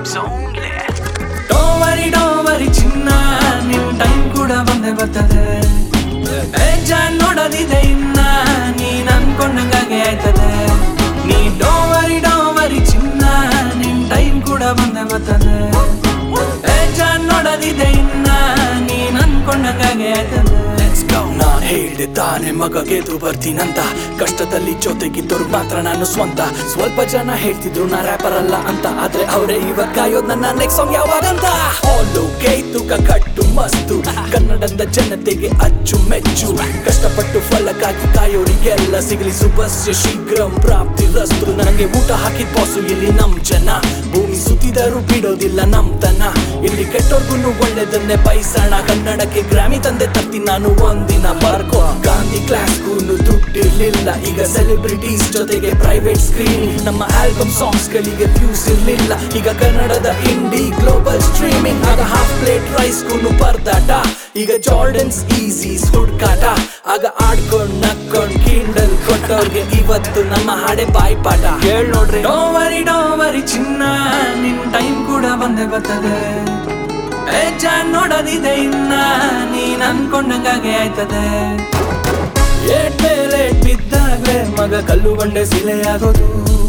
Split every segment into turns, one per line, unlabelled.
vibes only.
ಡೋವರಿ ಡೋವರಿ ಚಿನ್ನ ನಿನ್ time ಕೂಡ ಬಂದೆ ಬರ್ತದೆ ಬೇಜಾನ್ ನೋಡೋದಿದೆ ಇನ್ನ ನೀನ್ ಅನ್ಕೊಂಡಂಗಾಗೆ ಆಯ್ತದೆ ನೀ ಡೋವರಿ ಡೋವರಿ ಚಿನ್ನ ನಿನ್ ಟೈಮ್ ಕೂಡ ಬಂದೆ ಬರ್ತದೆ ಬೇಜಾನ್ ನೋಡೋದಿದೆ ಇನ್ನ ನೀನ್ ಅನ್ಕೊಂಡಂಗಾಗೆ ಆಯ್ತದೆ
ಲೆಟ್ಸ್ ಗೋ ನಾನ್ ಹೇಳ್ದೆ ತಾನೆ ಮಗ ಗೆದ್ದು ಬರ್ತೀನಂತ ಕಷ್ಟದಲ್ಲಿ ಜೊತೆಗಿದ್ದವ್ರು ಮಾತ್ರ ನಾನು ಸ್ವಂತ ಸ್ವಲ್ಪ ಜನ ಹೇಳ್ತಿದ್ರು ನಾ ರ್ಯಾಪರ್ ಅಲ್ಲ ಅಂತ ಆದ್ರೆ ಅವರೇ ಇವಾಗ ಕಾಯೋದ್ ನನ್ನ ನೆಕ್ಸ್ಟ್ ಸಾಂಗ್ ಯಾವಾಗಂತ ಹಾಲು ಗೈತು ಕಟ್ಟು ಮಸ್ತು ಕನ್ನಡದ ಜನತೆಗೆ ಅಚ್ಚು ಮೆಚ್ಚು ಕಷ್ಟಪಟ್ಟು ಫಲಕ್ಕಾಗಿ ಕಾಯೋರಿಗೆಲ್ಲ ಸಿಗಲಿ ಸುಭಸ್ಯ ಶೀಘ್ರಂ ಪ್ರಾಪ್ತಿ ರಸ್ತು ನನಗೆ ಊಟ ಹಾಕಿದ ಬಾಸು ಇಲ್ಲಿ ನಮ್ ಜನ ಭೂಮಿ ಸುತ್ತಿದರೂ ಬಿಡೋದಿಲ್ಲ ನಮ್ತನ ಇಲ್ಲಿ ಕೆಟ್ಟೋರ್ಗುನು ಒಳ್ಳೆದನ್ನೇ ಬಯಸೋಣ ಕನ್ನಡಕ್ಕೆ ಗ್ರಾಮಿ ತಂದೆ ತತ್ತಿ ನಾನು ಒಂದಿನ ಬರ್ಕೋ ಗಾಂಧಿ ಕ್ಲಾಸ್ ದುಡ್ಡಿರ್ಲಿಲ್ಲ ಈಗ ಸೆಲೆಬ್ರಿಟೀಸ್ ಜೊತೆಗೆ ಪ್ರೈವೇಟ್ ಸ್ಕ್ರೀನ್ ನಮ್ಮ ಆಲ್ಬಮ್ ಸಾಂಗ್ಸ್ ಗಳಿಗೆ ವ್ಯೂಸ್ ಇರ್ಲಿಲ್ಲ ಈಗ ಕನ್ನಡದ ಇಂಡಿ ಗ್ಲೋಬಲ್ ಸ್ಟ್ರೀಮಿಂಗ್ ಆಗ ಹಾಫ್ ಪ್ಲೇಟ್ ರೈಸ್ ಕೂನು ಪರ್ದಾಟ ಈಗ ಜಾರ್ಡನ್ಸ್ ಈಸೀಸ್ ಹುಡ್ಕಾಟ ಆಗ ಆಡ್ಕೊಂಡ್ ನಕ್ಕೊಂಡ್ ಕಿಂಡಲ್ ಕೊಟ್ಟವ್ರಿಗೆ ಇವತ್ತು ನಮ್ಮ ಹಾಡೆ ಬಾಯ್ಪಾಠ ಹೇಳ್ ನೋಡ್ರಿ
ಡೋವರಿ ಡೋವರಿ ಚಿನ್ನ ನಿನ್ ಟೈಮ್ ಕೂಡ ಬಂದೆ ಬರ್ತದೆ ಬೇಜಾನ್ ನೋಡೋದಿದೆ ಇನ್ನ ನೀನ್ ಅನ್ಕೊಂಡಂಗಾಗೆ ಆಯ್ತದೆ
ಏಟ್ ಮೇಲೆ ಏಟ್ ಬಿದ್ದಾಗ್ಲೇ ಮಗ ಕಲ್ಲು ಬಂಡೆ ಸಿಲೆ ಆಗೋದು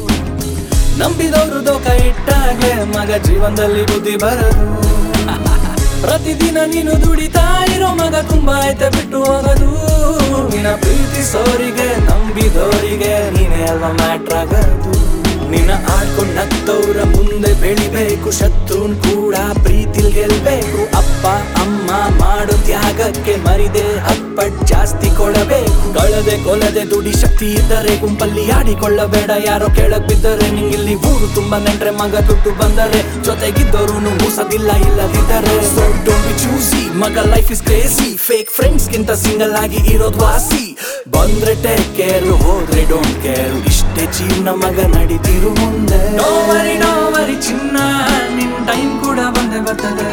ನಂಬಿದವರು ದೋಖ ಇಟ್ಟಾಗೆ ಮಗ ಜೀವನದಲ್ಲಿ ಬುದ್ಧಿ ಬರದು ಪ್ರತಿದಿನ ನೀನು ದುಡಿತಾ ಇರೋ ಮಗ ತುಂಬಾ ಐತೆ ಬಿಟ್ಟು ಹೋಗೋದು ನಿನ್ನ ಪ್ರೀತಿಸೋರಿಗೆ ನಂಬಿದವರಿಗೆ ನೀನೇ ಅಲ್ವಾ ಮ್ಯಾಟ್ರ್ ಆಗೋದು ನಿನ್ನ ಆಡ್ಕೊಂಡ್ ನಗ್ತವ್ರ ಮುಂದೆ ಬೆಳಿಬೇಕು ಶತ್ರುನ್ ಕೂಡ ಪ್ರೀತಿಲ್ ಗೆಲ್ಬೇಕು ಅಪ್ಪ ಅಮ್ಮ ಮಾಡೋ ತ್ಯಾಗಕ್ಕೆ ಮರಿದೆ ಹತ್ಪಟ್ ಜಾಸ್ತಿ ಕೊಡಬೇಕು ಕಳದೆ ಕೊಲದೆ ದುಡಿ ಶಕ್ತಿ ಇದ್ದರೆ ಗುಂಪಲ್ಲಿ ಆಡಿಕೊಳ್ಳಬೇಡ ಯಾರೋ ಕೆಳಗ್ ಬಿದ್ದರೆ ನಿಂಗಿಲ್ಲಿ ಊರು ತುಂಬಾ ನೆಂಟ್ರೆ ಮಗ ದುಡ್ಡು ಬಂದರೆ ಜೊತೆಗಿದ್ದವರು ಮೂಸದಿಲ್ಲ ಇಲ್ಲದಿದ್ದರೆ So don't be choosy ಮಗ life is crazy fake friends ಗಿಂತ ಸಿಂಗಲ್ ಆಗಿ ಇರೋದ್ ವಾಸಿ ಬಂದ್ರೆ ಟೇಕ್ ಕೇರ್ ಹೋದ್ರೆ ಡೋಂಟ್ ಕೇರ್ ಇಷ್ಟೇ ಜೀವನ ಮಗ ನಡೀತಿರು ಮುಂದೆ
ಡೋವರಿ ಡೋವರಿ ಚಿನ್ನ ನಿನ್ ಟೈಮ್ ಕೂಡ ಬಂದೆ ಬರ್ತದೆ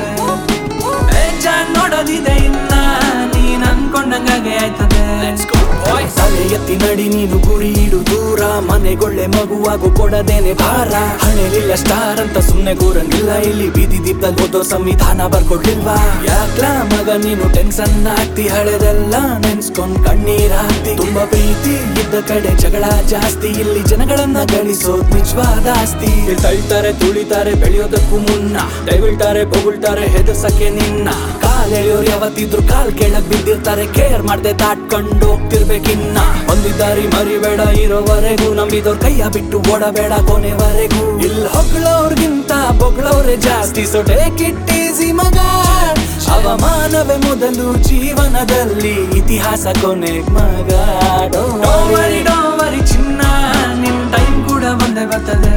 ಬೇಜಾನ್ ನೋಡೋದಿದೆ ಇನ್ನ ನೀನ್ ಅನ್ಕೊಂಡಂಗಾಗೆ ಆಯ್ತದೆ
Let's go boys ತಲೆ ಎತ್ತಿ ನಡಿ ನೀನು ಗುರಿ ಇಡು ದೂರ ಮನೆಗೊಳ್ಳೆ ಮಗುವಾಗು ಕೊಡದೇನೆ ಭಾರ ಹಣೆಲಿಲ್ಲ ಸ್ಟಾರ್ ಅಂತ ಸುಮ್ನೆ ಕೂರಂಗಿಲ್ಲ ಇಲ್ಲಿ ಬೀದಿ ದೀಪದಲ್ಲಿ ಓದೋ ಸಂವಿಧಾನ ಬರ್ಕೊಡ್ಲಿಲ್ವಾ ಯಾಕ್ಲ ಮಗ ನೀನು ಟೆನ್ಷನ್ ಆಗ್ತಿ ಹಳೆದೆಲ್ಲ ನೆನ್ಸ್ಕೊಂಡ್ ಕಣ್ಣೀರ್ ಹಾಕ್ತಿ ತುಂಬಾ ಪ್ರೀತಿ ಇದ್ದ ಕಡೆ ಜಗಳ ಜಾಸ್ತಿ ಇಲ್ಲಿ ಜನಗಳನ್ನ ಗಳಿಸೋದ್ ನಿಜವಾದ ಆಸ್ತಿ ಇಲ್ಲಿ ತಳ್ತಾರೆ ತುಳಿತಾರೆ ಬೆಳೆಯೋದಕ್ಕೂ ಮುನ್ನ ದಯವಿಳ್ತಾರೆ ಬೊಗುಳ್ತಾರೆ ಹೆದರ್ಸಕ್ಕೆ ನಿನ್ನ ಕಾಲ್ ಎಳೆಯೋರು ಯಾವತ್ತಿದ್ರು ಕಾಲ್ ಕೆಳಗ್ ಬಿದ್ದಿರ್ತಾರೆ ಕೇರ್ ಮಾಡ್ದೆ ದಾಟ್ಕೊಂಡು ಹೋಗ್ತಿರ್ಬೇಕಿನ್ನ ಒಂದಿದ್ದಾರಿ ಮರಿಬೇಡ ಇರೋವರೆಗೂ ನಂಬಿದವ್ರ ಕೈಯ ಬಿಟ್ಟು ಓಡಬೇಡ ಕೊನೆವರೆಗೂ ಇಲ್ಲಿ ಹೊಗಳವ್ರಿಗಿಂತ ಬೊಗಳವ್ರೆ ಜಾಸ್ತಿ ಸೊ ಟೇಕ್ ಇಟ್ ಈಸಿ ಮಗ ಅವಮಾನವೇ ಮೊದಲು ಜೀವನದಲ್ಲಿ ಇತಿಹಾಸ ಕೊನೆ ಮಗ Don't worry.
ಡೋವರಿ ಡೋವರಿ ಚಿನ್ನ ನಿನ್ ಟೈಮ್ ಕೂಡ ಬಂದೆ ಬರ್ತದೆ